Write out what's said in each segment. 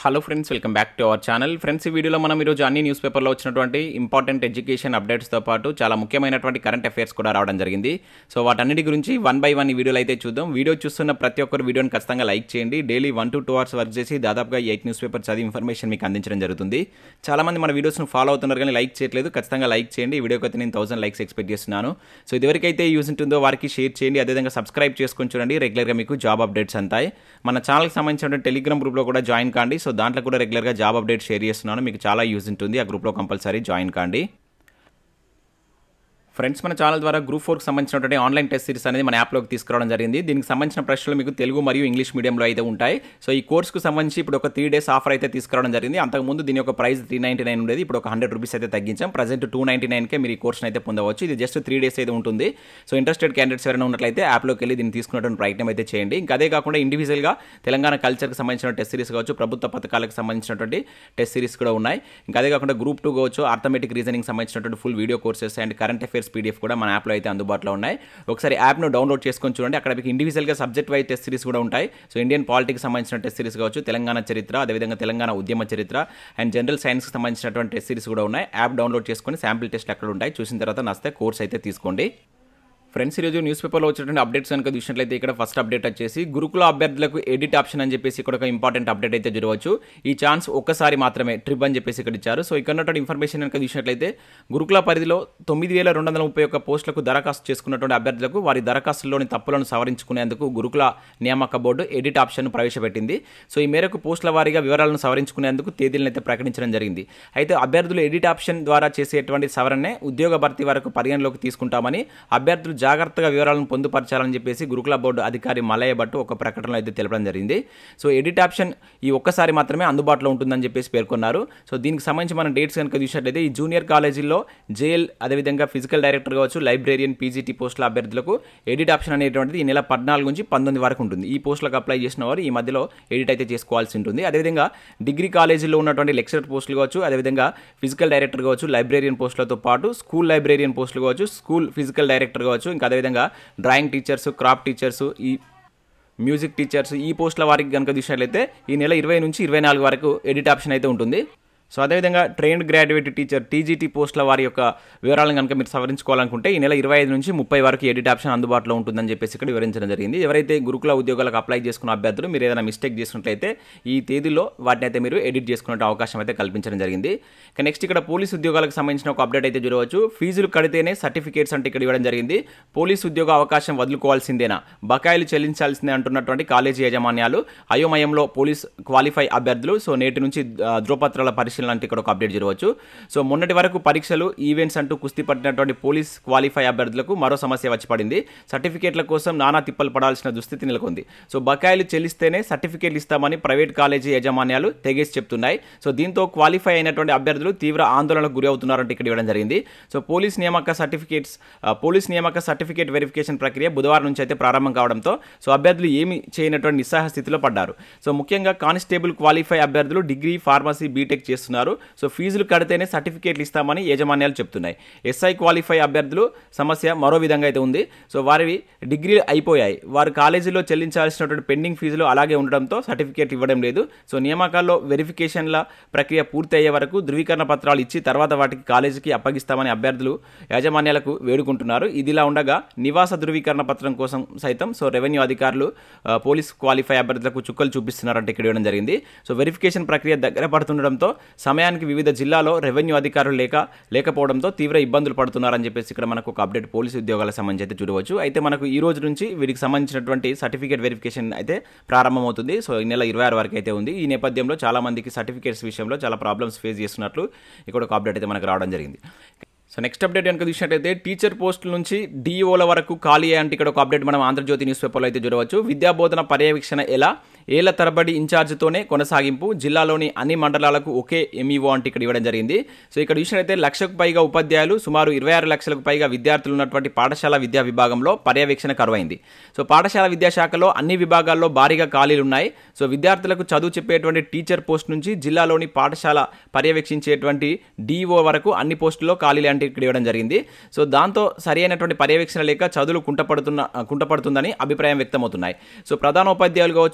hello friends welcome back to our channel friends ఈ వీడియోలో మనం ఈరోజు అన్ని న్యూస్ పేపర్లో వచ్చినటువంటి ఇంపార్టెంట్ ఎడ్యుకేషన్ అప్డేట్స్తో పాటు చాలా ముఖ్యమైనటువంటి కరెంట్ అఫైర్స్ కూడా రావడం జరిగింది సో వాటన్నిటి గురించి వన్ బై వన్ ఈ వీడియోలో అయితే చూద్దాం వీడియో చూస్తున్న ప్రతి ఒక్కరు వీడియోని ఖచ్చితంగా లైక్ చేయండి daily one to two hours work చేసి దాదాపుగా ఎయిట్ న్యూస్ పేపర్ చదివి ఇన్ఫర్మేషన్ మీకు అందించడం జరుగుతుంది చాలామంది మన వీడియోస్ను ఫాలో అవుతున్నారు కానీ లైక్ చేయట్లేదు ఖచ్చితంగా లైక్ చేయండి ఈ వీడియోకి అయితే నేను థౌసండ్ లైక్స్ ఎక్స్పెక్ట్ చేస్తున్నాను సో ఇదివరకైతే యూజ్ ఉంటుందో వారికి షేర్ చేయండి అదేవిధంగా సబ్స్క్రైబ్ చేసుకొని చూడండి రెగ్యులర్గా మీకు జాబ్ అప్డేట్స్ అంతాయి మన ఛానల్కి సంబంధించిన టెలిగ్రామ్ గ్రూప్లో కూడా జాయిన్ కాండి సో దాంట్లో కూడా రెగ్యులర్గా జాబ్ అప్డేట్ షేర్ చేస్తున్నాను మీకు చాలా యూజ్ ఉంటుంది ఆ గ్రూప్లో కంపల్సరీ జాయిన్ కాండి ఫ్రెండ్స్ మన ఛానల్ ద్వారా గ్రూప్ ఫోర్కి సంబంధించినటువంటి ఆన్లైన్ టెస్ట్ సిరీస్ అనేది మన యాప్లోకి తీసుకురావడం జరిగింది దీనికి సంబంధించిన ప్రశ్నలు మీకు తెలుగు మరియు ఇంగ్లీష్ మీడియంలో అయితే ఉంటాయి సో ఈ కోర్సుకు సంబంధించి ఇప్పుడు ఒక త్రీ డేస్ ఆఫర్ అయితే తీసుకురావడం జరిగింది అంతకుముందు దీని యొక్క ప్రైస్ త్రీ నైంటీ నైన్ ఉండేది ఇప్పుడు ఒక హండ్రెడ్ రూపీస్ అయితే తగ్గించాం ప్రజెంట్ టూ నైంటీ నైన్కే మీరు ఈ కోర్స్ని అయితే పొందవచ్చు ఇది జస్ట్ త్రీ డేస్ అయితే ఉంటుంది సో ఇంట్రెస్టెడ్ క్యాండిడేట్స్ ఎవరైనా ఉన్నట్లయితే యాప్లోకి వెళ్ళి దీన్ని తీసుకున్నటువంటి ప్రయత్నం అయితే చేయండి ఇంకా అదే కాకుండా ఇండివిజువల్గా తెలంగాణ కల్చర్కి సంబంధించిన టెస్ట్ సిరీస్ కావచ్చు ప్రభుత్వ పథకాలకు సంబంధించినటువంటి టెస్ట్ సిరీస్ కూడా ఉన్నాయి ఇంకా అదే కాకుండా గ్రూప్ టూ కావచ్చు ఆర్థమెటిక్ రీజనింగ్ సంబంధించినటువంటి full video courses and current affairs PDF కూడా మన యాప్లో అయితే అందుబాటులో ఉన్నాయి ఒకసారి యాప్ను డౌన్లోడ్ చేసుకొని చూడండి అక్కడ మీకు ఇండివిజువల్గా సబ్జెక్ట్ వైజ్ టెస్ట్ సిరీస్ కూడా ఉంటాయి సో ఇండియన్ పాలిటిక్స్ సంబంధించిన టెస్ట్ సిరీస్ కావచ్చు తెలంగాణ చరిత్ర అదేవిధంగా తెలంగాణ ఉద్యమ చరిత్ర అండ్ జనరల్ సైన్స్కి సంబంధించినటువంటి టెస్ట్ సిరీస్ కూడా ఉన్నాయి యాప్ డౌన్లోడ్ చేసుకొని శాంపిల్ టెస్ట్లు అక్కడ ఉంటాయి చూసిన తర్వాత నస్తే కోర్స్ అయితే తీసుకోండి ఫ్రెండ్స్ ఈరోజు న్యూస్ పేపర్లో వచ్చినటువంటి అప్డేట్స్ కనుక చూసినట్లయితే ఇక్కడ ఫస్ట్ అప్డేట్ వచ్చేసి గురుకుల అభ్యర్థులకు ఎడిట్ ఆప్షన్ అని చెప్పేసి ఇక్కడ ఒక ఇంపార్టెంట్ అప్డేట్ అయితే చూడవచ్చు ఈ ఛాన్స్ ఒక్కసారి మాత్రమే ట్రిప్ అని చెప్పేసి ఇక్కడ ఇచ్చారు సో ఇక్కడ ఉన్నటువంటి ఇన్ఫర్మేషన్ కనుక చూసినట్లయితే గురుకుల పరిధిలో తొమ్మిది వేల రెండు వందల ముప్పై ఒక్క పోస్టులకు దరఖాస్తు చేసుకున్నటువంటి అభ్యర్థులకు వారి దరఖాస్తుల్లోని తప్పులను సవరించుకునేందుకు గురుకుల నియామక బోర్డు ఎడిట్ ఆప్షన్ ప్రవేశపెట్టింది సో ఈ మేరకు పోస్టుల వారీగా వివరాలను సవరించుకునేందుకు తేదీలను అయితే ప్రకటించడం జరిగింది అయితే అభ్యర్థులు ఎడిట్ ఆప్షన్ ద్వారా చేసేటువంటి సవరణనే ఉద్యోగ భర్తీ వరకు పరిగణలోకి తీసుకుంటామని అభ్యర్థులు జాగ్రత్తగా వివరాలను పొందుపరచాలని చెప్పేసి గురుకుల బోర్డు అధికారి మలయ భట్టు ఒక ప్రకటనలో అయితే తెలపడం జరిగింది సో ఎడిట్ ఆప్షన్ ఈ ఒక్కసారి మాత్రమే అందుబాటులో ఉంటుందని చెప్పేసి పేర్కొన్నారు సో దీనికి సంబంధించి మనం డేట్స్ కనుక చూసినట్లయితే ఈ జూనియర్ కాలేజీల్లో జేఎల్ అదేవిధంగా ఫిజికల్ డైరెక్టర్ కావచ్చు లైబ్రేరియన్ పీజీటీ పోస్టుల అభ్యర్థులకు ఎడిట్ ఆప్షన్ అనేటువంటిది ఈ నెల పద్నాలుగు నుంచి పంతొమ్మిది వరకు ఉంటుంది ఈ పోస్టులకు అప్లై చేసిన వారు ఈ మధ్యలో ఎడిట్ అయితే చేసుకోవాల్సి ఉంటుంది అదేవిధంగా డిగ్రీ కాలేజీలో ఉన్నటువంటి లెక్చరర్ పోస్టులు కావచ్చు అదేవిధంగా ఫిజికల్ డైరెక్టర్ కావచ్చు లైబ్రేరియన్ పోస్టులతో పాటు స్కూల్ లైబ్రేరియన్ పోస్టులు కావచ్చు స్కూల్ ఫిజికల్ డైరెక్టర్ కావచ్చు ఇంకా అదేవిధంగా డ్రాయింగ్ టీచర్స్ క్రాఫ్ట్ టీచర్స్ ఈ మ్యూజిక్ టీచర్స్ ఈ పోస్టుల వారికి కనుక చూసినట్లయితే ఈ నెల ఇరవై నుంచి ఇరవై నాలుగు వరకు ఎడిట్ ఆప్షన్ అయితే ఉంటుంది సో అదేవిధంగా ట్రైన్డ్ గ్రాడ్యుయేట్ టీచర్ టీజీటీ పోస్టుల వారి యొక్క వివరాలను కనుక మీరు సవరించుకోవాలనుకుంటే ఈ నెల ఇరవై ఐదు నుంచి ముప్పై వరకు ఎడిట్ ఆప్షన్ అందుబాటులో ఉంటుందని చెప్పేసి ఇక్కడ వివరించడం జరిగింది ఎవరైతే గురుకుల ఉద్యోగాలకు అప్లై చేసుకున్న అభ్యర్థులు మీరు ఏదైనా మిస్టేక్ చేసినట్లయితే ఈ తేదీలో వాటిని అయితే మీరు ఎడిట్ చేసుకునే అవకాశం అయితే కల్పించడం జరిగింది ఇక నెక్స్ట్ ఇక్కడ పోలీస్ ఉద్యోగాలకు సంబంధించిన ఒక అప్డేట్ అయితే చూడవచ్చు ఫీజులు కడితేనే సర్టిఫికేట్స్ అంటే ఇక్కడ ఇవ్వడం జరిగింది పోలీస్ ఉద్యోగ అవకాశం వదులుకోవాల్సిందేనా బకాయిలు చెల్లించాల్సిందే అంటున్నటువంటి కాలేజీ యాజమాన్యాలు అయోమయంలో పోలీస్ క్వాలిఫై అభ్యర్థులు సో నేటి నుంచి ఆ, ధ్రువపత్రాల పరిశీలన అంటే ఇక్కడ ఒక అప్డేట్ చూడవచ్చు సో మొన్నటి వరకు పరీక్షలు ఈవెంట్స్ అంటూ కుస్తీ పట్టినటువంటి పోలీస్ క్వాలిఫై అభ్యర్థులకు మరో సమస్య వచ్చి పడింది సర్టిఫికేట్ల కోసం నానా తిప్పలు పడాల్సిన దుస్థితి నెలకొంది సో బకాయిలు చెల్లిస్తేనే సర్టిఫికేట్లు ఇస్తామని ప్రైవేట్ కాలేజీ యాజమాన్యాలు తెగేసి చెప్తున్నాయి సో దీంతో క్వాలిఫై అయినటువంటి అభ్యర్థులు తీవ్ర ఆందోళనకు గురి అవుతున్నారంటే ఇక్కడ ఇవ్వడం జరిగింది సో పోలీస్ నియామక సర్టిఫికేట్స్ ఆ, పోలీస్ నియామక సర్టిఫికేట్ వెరిఫికేషన్ ప్రక్రియ బుధవారం నుంచి అయితే ప్రారంభం కావడంతో సో అభ్యర్థులు ఏమి చేయనటువంటి నిస్సహాయ స్థితిలో పడ్డారు సో ముఖ్యంగా కానిస్టేబుల్ క్వాలిఫై అభ్యర్థులు డిగ్రీ ఫార్మసీ బీటెక్ చేస్తున్నారు సో ఫీజులు కడితేనే సర్టిఫికేట్లు ఇస్తామని యాజమాన్యాలు చెప్తున్నాయి ఎస్ఐ క్వాలిఫై అభ్యర్థులు సమస్య మరో విధంగా అయితే ఉంది సో వారివి డిగ్రీ అయిపోయాయి వారు కాలేజీలో చెల్లించాల్సినటువంటి పెండింగ్ ఫీజులు అలాగే ఉండడంతో సర్టిఫికేట్ ఇవ్వడం లేదు సో నియామకాల్లో వెరిఫికేషన్ల ప్రక్రియ పూర్తి అయ్యే వరకు ధృవీకరణ పత్రాలు ఇచ్చి తర్వాత వాటికి కాలేజీకి అప్పగిస్తామని అభ్యర్థులు యాజమాన్యాలకు వేడుకుంటున్నారు ఇదిలా ఉండగా నివాస ధృవీకరణ పత్రం కోసం సైతం సో రెవెన్యూ అధికారులు ఆ, పోలీస్ క్వాలిఫై అభ్యర్థులకు చుక్కలు చూపిస్తున్నారంటే ఇక్కడ ఇవ్వడం జరిగింది సో వెరిఫికేషన్ ప్రక్రియ దగ్గర పడుతుండడంతో సమయానికి వివిధ జిల్లాలో రెవెన్యూ అధికారులు లేక లేకపోవడంతో తీవ్ర ఇబ్బందులు పడుతున్నారని చెప్పేసి ఇక్కడ మనకు ఒక అప్డేట్ పోలీసు ఉద్యోగాలకు సంబంధించి అయితే చూడవచ్చు అయితే మనకు ఈ రోజు నుంచి వీటికి సంబంధించినటువంటి సర్టిఫికేట్ వెరిఫికేషన్ అయితే ప్రారంభమవుతుంది సో ఈ నెల ఇరవై ఆరు వరకు అయితే ఉంది ఈ నేపథ్యంలో చాలా మందికి సర్టిఫికేట్స్ విషయంలో చాలా ప్రాబ్లమ్స్ ఫేస్ చేస్తున్నట్లు ఇక్కడ ఒక అప్డేట్ అయితే మనకు రావడం జరిగింది సో నెక్స్ట్ అప్డేట్ కనుక చూసినట్టయితే టీచర్ పోస్టుల నుంచి డిఓల వరకు ఖాళీ అంటే ఇక్కడ ఒక అప్డేట్ మనం ఆంధ్రజ్యోతి న్యూస్ పేపర్లో అయితే చూడవచ్చు విద్యా బోధన పర్యవేక్షణ ఎలా ఏళ్ల తరబడి ఇన్ఛార్జ్తోనే కొనసాగింపు జిల్లాలోని అన్ని మండలాలకు ఒకే ఎంఈఓ అంటే ఇక్కడ ఇవ్వడం జరిగింది సో ఇక్కడ చూసినట్టయితే లక్షకు పైగా ఉపాధ్యాయులు సుమారు ఇరవై ఆరు లక్షలకు పైగా విద్యార్థులు ఉన్నటువంటి పాఠశాల విద్యా విభాగంలో పర్యవేక్షణ కరువైంది సో పాఠశాల విద్యాశాఖలో అన్ని విభాగాల్లో భారీగా ఖాళీలు ఉన్నాయి సో విద్యార్థులకు చదువు చెప్పేటువంటి టీచర్ పోస్ట్ నుంచి జిల్లాలోని పాఠశాల పర్యవేక్షించేటువంటి డిఓ వరకు అన్ని పోస్టుల్లో ఖాళీలు అంటే ఇక్కడ ఇవ్వడం జరిగింది సో దాంతో సరి అయినటువంటి పర్యవేక్షణ లేక చదువులు కుంటపడుతున్న కుంటపడుతుందని అభిప్రాయం వ్యక్తమవుతున్నాయి సో ప్రధానోపాధ్యాయులు కావచ్చు అదేవిధంగా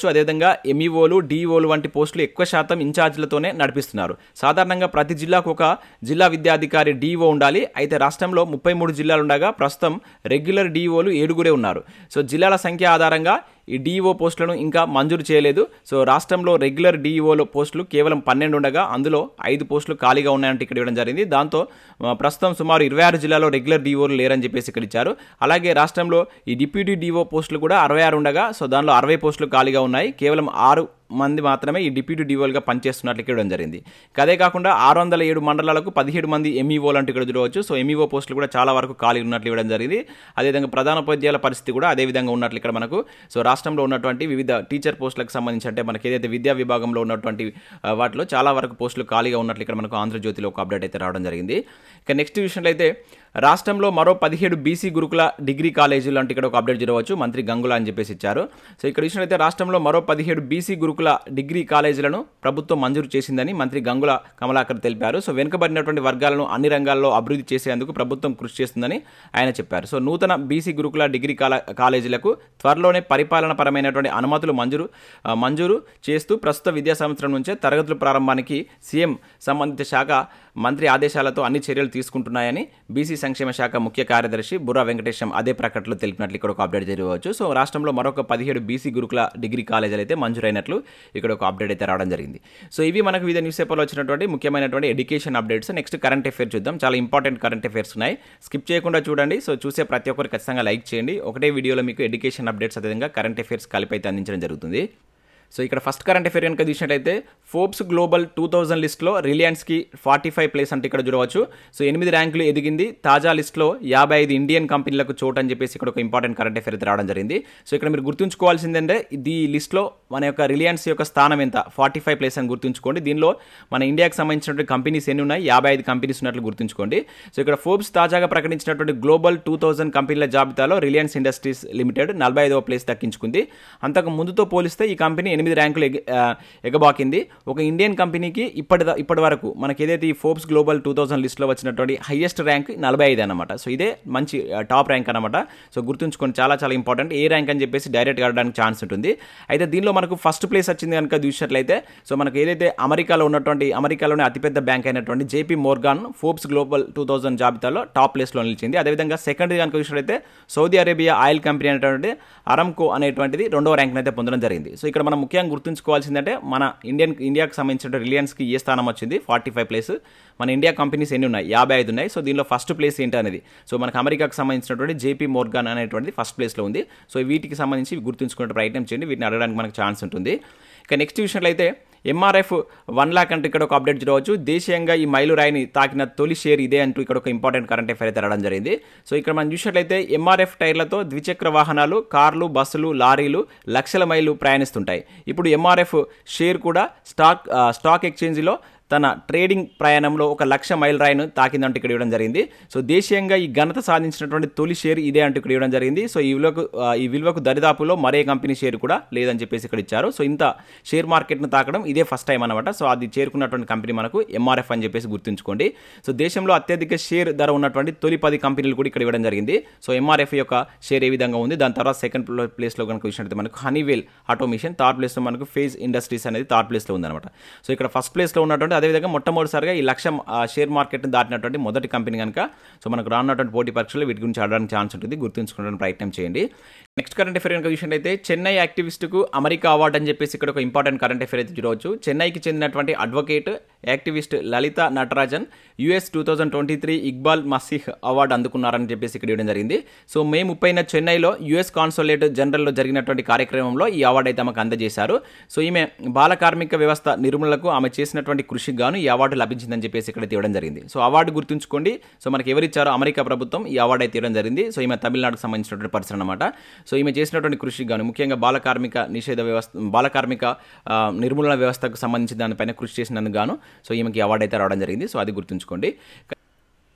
అదేవిధంగా ఎంఈఓలు డిఈఓలు వంటి పోస్టులు ఎక్కువ శాతం ఇన్ఛార్జ్లతోనే నడిపిస్తున్నారు సాధారణంగా ప్రతి జిల్లాకు ఒక జిల్లా విద్యాధికారి డిఈఓ ఉండాలి అయితే రాష్ట్రంలో ముప్పై మూడు జిల్లాలు ఉండగా ప్రస్తుతం రెగ్యులర్ డిఈఓలు ఏడుగురే ఉన్నారు సో జిల్లాల సంఖ్య ఆధారంగా ఈ డిఈఓ పోస్టులను ఇంకా మంజూరు చేయలేదు సో రాష్ట్రంలో రెగ్యులర్ డిఈఓల పోస్టులు కేవలం పన్నెండు ఉండగా అందులో ఐదు పోస్టులు ఖాళీగా ఉన్నాయంటే ఇక్కడ ఇవ్వడం జరిగింది దాంతో ఆ, ప్రస్తుతం సుమారు ఇరవై ఆరు జిల్లాలో రెగ్యులర్ డిఓలు లేరని చెప్పేసి ఇక్కడ ఇచ్చారు అలాగే రాష్ట్రంలో ఈ డిప్యూటీ డిఓ పోస్టులు కూడా అరవై ఆరు ఉండగా సో దానిలో అరవై పోస్టులు ఖాళీగా ఉన్నాయి కేవలం ఆరు మంది మాత్రమే ఈ డిప్యూటీ డిఓలుగా పనిచేస్తున్నట్లు ఇక్కడ ఇవ్వడం జరిగింది ఇక అదే కాకుండా ఆరు వందల ఏడు మండలాలకు పదిహేడు మంది ఎంఈఓలు అంటూ ఇక్కడ చూడవచ్చు సో ఎంఈఓ పోస్టులు కూడా చాలా వరకు ఖాళీ ఉన్నట్లు ఇవ్వడం జరిగింది అదేవిధంగా ప్రధానోపాధ్యాయుల పరిస్థితి కూడా అదే విధంగా ఉన్నట్లు ఇక్కడ మనకు సో రాష్ట్రంలో ఉన్నటువంటి వివిధ టీచర్ పోస్టులకు సంబంధించి అంటే మనకి ఏదైతే విద్యా విభాగంలో ఉన్నటువంటి ఆ, వాటిలో చాలా వరకు పోస్టులు ఖాళీగా ఉన్నట్లు ఇక్కడ మనకు ఆంధ్రజ్యోతిలో ఒక అప్డేట్ అయితే రావడం జరిగింది ఇక నెక్స్ట్ విషయంలో అయితే రాష్ట్రంలో మరో పదిహేడు బీసీ గురుకుల డిగ్రీ కాలేజీలు అంటే ఇక్కడ ఒక అప్డేట్ చూడవచ్చు మంత్రి గంగుల అని చెప్పేసి ఇచ్చారు సో ఇక్కడ విషయంలో అయితే రాష్ట్రంలో మరో పదిహేడు బీసీ గురుకుల డిగ్రీ కాలేజీలను ప్రభుత్వం మంజూరు చేసిందని మంత్రి గంగుల కమలాకర్ తెలిపారు సో వెనుకబడినటువంటి వర్గాలను అన్ని రంగాల్లో అభివృద్ధి చేసేందుకు ప్రభుత్వం కృషి చేస్తుందని ఆయన చెప్పారు సో నూతన బీసీ గురుకుల డిగ్రీ కాల కాలేజీలకు త్వరలోనే పరిపాలన పరమైనటువంటి అనుమతులు మంజూరు ఆ, మంజూరు చేస్తూ ప్రస్తుత విద్యా సంవత్సరం నుంచే తరగతుల ప్రారంభానికి సీఎం సంబంధిత శాఖ మంత్రి ఆదేశాలతో అన్ని చర్యలు తీసుకుంటున్నాయని బీసీ సంక్షేమ శాఖ ముఖ్య కార్యదర్శి బుర్రా వెంకటేశం అదే ప్రకటనలో తెలిపినట్లు ఇక్కడ ఒక అప్డేట్ జరగవచ్చు సో రాష్ట్రంలో మరొక పదిహేడు బీసీ గురుకుల డిగ్రీ కాలేజీలు అయితే మంజూరైనట్లు ఇక్కడ ఒక అప్డేట్ అయితే రావడం జరిగింది సో ఇవి మనకు వివిధ న్యూస్ పేపర్లో వచ్చినటువంటి ముఖ్యమైనటువంటి education updates next current affair చూద్దాం చాలా ఇంపార్టెంట్ కరెంట్ అఫేర్స్ ఉన్నాయి స్కిప్ చేయకుండా చూడండి సో చూసే ప్రతి ఒక్కరు ఖచ్చితంగా లైక్ చేయండి ఒకటే వీడియోలో మీకు ఎడ్యుకేషన్ అప్డేట్స్ అదేవిధంగా కరెంట్ అఫేర్స్ కలిపి అయితే అందించడం జరుగుతుంది సో ఇక్కడ ఫస్ట్ కరెంట్ అఫేర్ కనుక చూసినట్లయితే ఫోర్బ్స్ గ్లోబల్ టూ థౌజండ్ లిస్ట్లో రిలయన్స్కి ఫార్టీ ఫైవ్ ప్లేస్ అంటే ఇక్కడ చూడవచ్చు సో ఎనిమిది ర్యాంకులు ఎదిగింది తాజా లిస్ట్లో యాభై ఐదు ఇండియన్ కంపెనీలకు చోటు అని చెప్పేసి ఇక్కడ ఒక ఇంపార్టెంట్ కరెంట్ అఫేర్ అయితే రావడం జరిగింది సో ఇక్కడ మీరు గుర్తుంచుకోవాల్సిందంటే ఈ లిస్ట్లో మన యొక్క రిలయన్స్ యొక్క స్థానం ఎంత ఫార్టీ ఫైవ్ ప్లేస్ అని గుర్తుంచుకోండి దీనిలో మన ఇండియాకి సంబంధించినటువంటి కంపెనీస్ ఎన్ని ఉన్నాయి యాభై ఐదు కంపెనీస్ ఉన్నట్లు గుర్తుంచుకోండి సో ఇక్కడ ఫోర్బ్స్ తాజాగా ప్రకటించినటువంటి గ్లోబల్ టూ థౌజండ్ కంపెనీల జాబితాలో రిలయన్స్ ఇండస్ట్రీస్ లిమిటెడ్ నలభై ఐదవ ప్లేస్ దక్కించుకుంది అంతకు ముందుతో పోలిస్తే ఈ కంపెనీ ఎనిమిది ర్యాంకులు ఎగ ఆ, ఎగబాకింది ఒక ఇండియన్ కంపెనీకి ఇప్పటి ఇప్పటి వరకు మనకి ఏదైతే ఈ ఫోర్బ్స్ గ్లోబల్ టూ థౌసండ్ లిస్ట్లో వచ్చినటువంటి హైయెస్ట్ ర్యాంక్ నలభై ఐదు అనమాట సో ఇదే మంచి ఆ, టాప్ ర్యాంక్ అనమాట సో గుర్తుంచుకోండి చాలా చాలా ఇంపార్టెంట్ ఏ ర్యాంక్ అని చెప్పేసి డైరెక్ట్ ఆడడానికి ఛాన్స్ ఉంటుంది అయితే దీనిలో మనకు ఫస్ట్ ప్లేస్ వచ్చింది కనుక చూసినట్లయితే సో మనకు ఏదైతే అమెరికాలో ఉన్నటువంటి అమెరికాలోనే అతిపెద్ద బ్యాంక్ అయినటువంటి JP Morgan Forbes Global two thousand జాబితాలో టాప్ ప్లేస్లో నిలిచింది అదేవిధంగా సెకండ్ కనుక చూసినట్లయితే సౌదీ అరేబియా ఆయిల్ కంపెనీ అనేటువంటి అరంకో అనేటువంటిది రెండవ ర్యాంక్ అయితే పొందడం జరిగింది సో ఇక్కడ మనం ముఖ్యంగా గుర్తుంచుకోవాల్సిందంటే మన ఇండియన్ ఇండియాకి సంబంధించిన రిలయన్స్కి ఏ స్థానం వచ్చింది ఫార్టీ ఫైవ్ ప్లేస్ మన ఇండియా కంపెనీస్ ఎన్ని ఉన్నాయి యాభై ఐదు ఉన్నాయి సో దీనిలో ఫస్ట్ ప్లేస్ ఏంటి అనేది సో మనకు అమెరికాకి సంబంధించినటువంటి జేపీ మోర్గాన్ అనేటువంటిది ఫస్ట్ ప్లేస్లో ఉంది సో వీటికి సంబంధించి గుర్తుంచుకునే ప్రయత్నం చేయండి వీటిని అడగడానికి మనకు ఛాన్స్ ఉంటుంది ఇక నెక్స్ట్ విషయంలో అయితే ఎంఆర్ఎఫ్ వన్ లాక్ అంటే ఇక్కడ ఒక అప్డేట్ చూడవచ్చు దేశీయంగా ఈ మైలురాయిని తాకిన తొలి షేర్ ఇదే అంటూ ఇక్కడ ఒక ఇంపార్టెంట్ కరెంట్ అఫైర్ అయితే రావడం జరిగింది సో ఇక్కడ మనం చూసినట్లయితే ఎంఆర్ఎఫ్ టైర్లతో ద్విచక్ర వాహనాలు కార్లు బస్సులు లారీలు లక్షల మైళ్ళు ప్రయాణిస్తుంటాయి ఇప్పుడు ఎంఆర్ఎఫ్ షేర్ కూడా స్టాక్ ఆ, స్టాక్ ఎక్స్చేంజ్లో తన ట్రేడింగ్ ప్రయాణంలో ఒక లక్ష మైల్ రాయిను తాకిందంటూ ఇక్కడ ఇవ్వడం జరిగింది సో దేశీయంగా ఈ ఘనత సాధించినటువంటి తొలి షేర్ ఇదే అంటూ ఇక్కడ ఇవ్వడం జరిగింది సో ఈ విలువకు ఆ, ఈ విలువకు దరిదాపులో మరే కంపెనీ షేర్ కూడా లేదని చెప్పేసి ఇక్కడ ఇచ్చారు సో ఇంత షేర్ మార్కెట్ను తాకడం ఇదే ఫస్ట్ టైం అనమాట సో అది చేరుకున్నటువంటి కంపెనీ మనకు ఎంఆర్ఎఫ్ అని చెప్పేసి గుర్తుంచుకోండి సో దేశంలో అత్యధిక షేర్ ధర ఉన్నటువంటి తొలి పది కంపెనీలు కూడా ఇక్కడ ఇవ్వడం జరిగింది సో ఎంఆర్ఎఫ్ యొక్క షేర్ ఏ విధంగా ఉంది దాని తర్వాత సెకండ్ ప్లేస్లో కనుక చూసినట్టు మనకు హనీవేల్ ఆటోమేషన్ థర్డ్ ప్లేస్లో మనకు ఫేజ్ ఇండస్ట్రీస్ అనేది థర్డ్ ప్లేస్లో ఉందన్నమాట సో ఇక్కడ ఫస్ట్ ప్లేస్లో ఉన్నటువంటి అదేవిధంగా మొట్టమొదటిసారిగా ఈ లక్ష ఆ, షేర్ మార్కెట్ని దాటినటువంటి మొదటి కంపెనీ కనుక సో మనకు రానున్నటువంటి పోటీ పరీక్షలు వీటి గురించి ఆడడానికి ఛాన్స్ ఉంటుంది గుర్తుంచుకోవడానికి ప్రయత్నం చేయండి నెక్స్ట్ కరెంట్ అఫేర్ కనుక చూసినట్టయితే చెన్నై యాక్టివిస్ట్కు అమెరికా అవార్డు అని చెప్పేసి ఇక్కడ ఒక ఇంపార్టెంట్ కరెంట్ అఫేర్ అయితే చూడవచ్చు చెన్నైకి చెందినటువంటి advocate activist Lalitha Natarajan US two thousand twenty three Iqbal Masih award అందుకున్నారని చెప్పేసి ఇక్కడ ఇవ్వడం జరిగింది సో మే ముప్పైన చెన్నైలో యుఎస్ కాన్సులేట్ జనరల్లో జరిగినటువంటి కార్యక్రమంలో ఈ అవార్డు అయితే ఆమెకు అందజేశారు సో ఈమె బాల కార్మిక వ్యవస్థ నిర్మూలనకు ఆమె చేసినటువంటి కృషికి గాను ఈ అవార్డు లభించిందని చెప్పేసి ఇక్కడ ఇవ్వడం జరిగింది సో అవార్డు గుర్తుంచుకోండి సో మనకి ఎవరిచ్చారో అమెరికా ప్రభుత్వం ఈ అవార్డు అయితే ఇవ్వడం జరిగింది సో ఈమె తమిళనాడుకు సంబంధించినటువంటి పర్సన్ అనమాట సో ఈమె చేసినటువంటి కృషికి గాను ముఖ్యంగా బాల కార్మిక నిషేధ వ్యవస్థ బాల కార్మిక ఆ, నిర్మూలన వ్యవస్థకు సంబంధించి దానిపైన కృషి చేసినందుకు గాను సో ఈమెకి అవార్డు అయితే రావడం జరిగింది సో అది గుర్తుంచుకోండి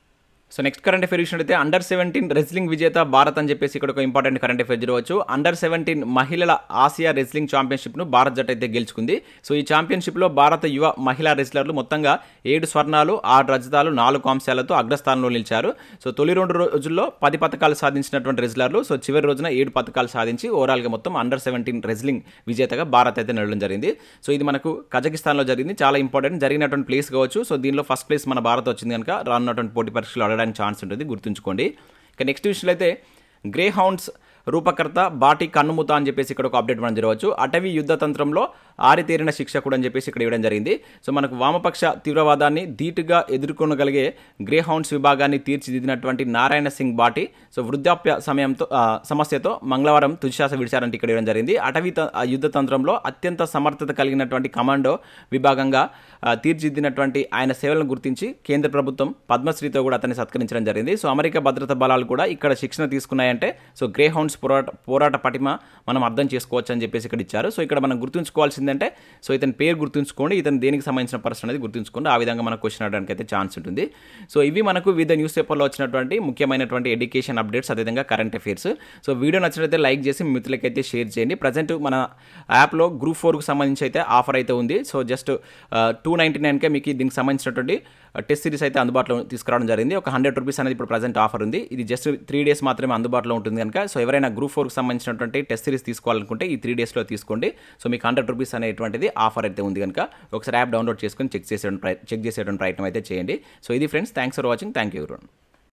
సో నెక్స్ట్ కరెంట్ అఫేర్ చూసినట్టయితే అండర్ సెవెంటీన్ రెస్లింగ్ విజేత భారత్ అని చెప్పేసి ఇక్కడ ఒక ఇంపార్టెంట్ కరెంట్ అఫేర్ చూడవచ్చు అండర్ సెవెంటీన్ మహిళల ఆసియా రెస్లింగ్ ఛాంపియన్షిప్ను భారత్ జట్టు అయితే గెలుచుకుంది సో ఈ ఛాంపియన్షిప్లో భారత యువ మహిళా రెస్లర్లు మొత్తంగా ఏడు స్వర్ణాలు ఆరు రజతాలు నాలుగు కాంస్యాలతో అగ్రస్థానంలో నిలిచారు సో తొలి రెండు రోజుల్లో పది పథకాలు సాధించినటువంటి రెస్లర్లు సో చివరి రోజున ఏడు పథకాలు సాధించి ఓవరాల్గా మొత్తం అండర్ సెవెంటీన్ రెస్లింగ్ విజేతగా భారత్ అయితే నిలవడం జరిగింది సో ఇది మనకు కజకిస్తాన్లో జరిగింది చాలా ఇంపార్టెంట్ జరిగినటువంటి ప్లేస్ కావచ్చు సో దీనిలో ఫస్ట్ ప్లేస్ మన భారత్ వచ్చింది కనుక రానున్నటువంటి పోటీ పరీక్షలు ఆడడానికి ఛాన్స్ ఉంటుంది గుర్తుంచుకోండి ఇక నెక్స్ట్ విషయంలో అయితే గ్రే హౌండ్స్ రూపకర్త బాటి కన్నుముత అని చెప్పేసి ఇక్కడ ఒక అప్డేట్ మనం జరగవచ్చు అటవీ యుద్ధ తంత్రంలో ఆరితేరిన శిక్షకుడు అని చెప్పేసి ఇక్కడ ఇవ్వడం జరిగింది సో మనకు వామపక్ష తీవ్రవాదాన్ని ధీటుగా ఎదుర్కొనగలిగే గ్రే హౌండ్స్ విభాగాన్ని తీర్చిదిద్దినటువంటి నారాయణ సింగ్ బాటి సో వృద్ధాప్య సమయంతో ఆ, సమస్యతో మంగళవారం తుదిశ్వాస విడిచారంటే ఇక్కడ ఇవ్వడం జరిగింది అటవీ త- ఆ యుద్ధ తంత్రంలో అత్యంత సమర్థత కలిగినటువంటి కమాండో విభాగంగా ఆ, తీర్చిదిద్దినటువంటి ఆయన సేవలను గుర్తించి కేంద్ర ప్రభుత్వం పద్మశ్రీతో కూడా అతన్ని సత్కరించడం జరిగింది సో అమెరికా భద్రతా బలాలు కూడా ఇక్కడ శిక్షణ తీసుకున్నాయంటే సో గ్రే హౌండ్స్ పోరాట పోరాట పటిమ మనం అర్థం చేసుకోవచ్చు అని చెప్పేసి ఇక్కడ ఇచ్చారు సో ఇక్కడ మనం గుర్తుంచుకోవాల్సిందంటే సో ఇతని పేరు గుర్తుంచుకోండి ఇతను దేనికి సంబంధించిన పర్సన్ అనేది గుర్తుంచుకోండి ఆ విధంగా మనకు క్వశ్చన్ అడడానికి అయితే ఛాన్స్ ఉంటుంది సో ఇవి మనకు వివిధ న్యూస్ పేపర్లో వచ్చినటువంటి ముఖ్యమైనటువంటి ఎడ్యుకేషన్ అప్డేట్స్ అదేవిధంగా కరెంట్ అఫైర్స్ సో వీడియో నచ్చినట్లయితే లైక్ చేసి మీ మిత్రులకైతే షేర్ చేయండి ప్రజెంట్ మన యాప్లో గ్రూప్ ఫోర్కి సంబంధించి అయితే ఆఫర్ అయితే ఉంది సో జస్ట్ టూ నైంటీ నైన్కే మీకు దీనికి సంబంధించినటువంటి టెస్ట్ సిరీస్ అయితే అందుబాటులో తీసుకురావడం జరిగింది ఒక హండ్రెడ్ రూపీస్ అనేది ఇప్పుడు ప్రజెంట్ ఆఫర్ ఉంది ఇది జస్ట్ త్రీ డేస్ మాత్రమే అందుబాటులో ఉంటుంది కనుక సో ఎవరైనా గ్రూప్ ఫోర్కి సంబంధించినటువంటి టెస్ట్ సిరీస్ తీసుకోవాలనుకుంటే ఈ త్రీ డేస్లో తీసుకోండి సో మీకు హండ్రెడ్ రూపీస్ అనేటువంటిది ఆఫర్ అయితే ఉంది కనుక ఒకసారి యాప్ డౌన్లోడ్ చేసుకొని చెక్ చేసేటువంటి ప్రయ- చెక్ చేసేటువంటి ప్రయత్నం అయితే చేయండి సో ఇది friends thanks for watching thank you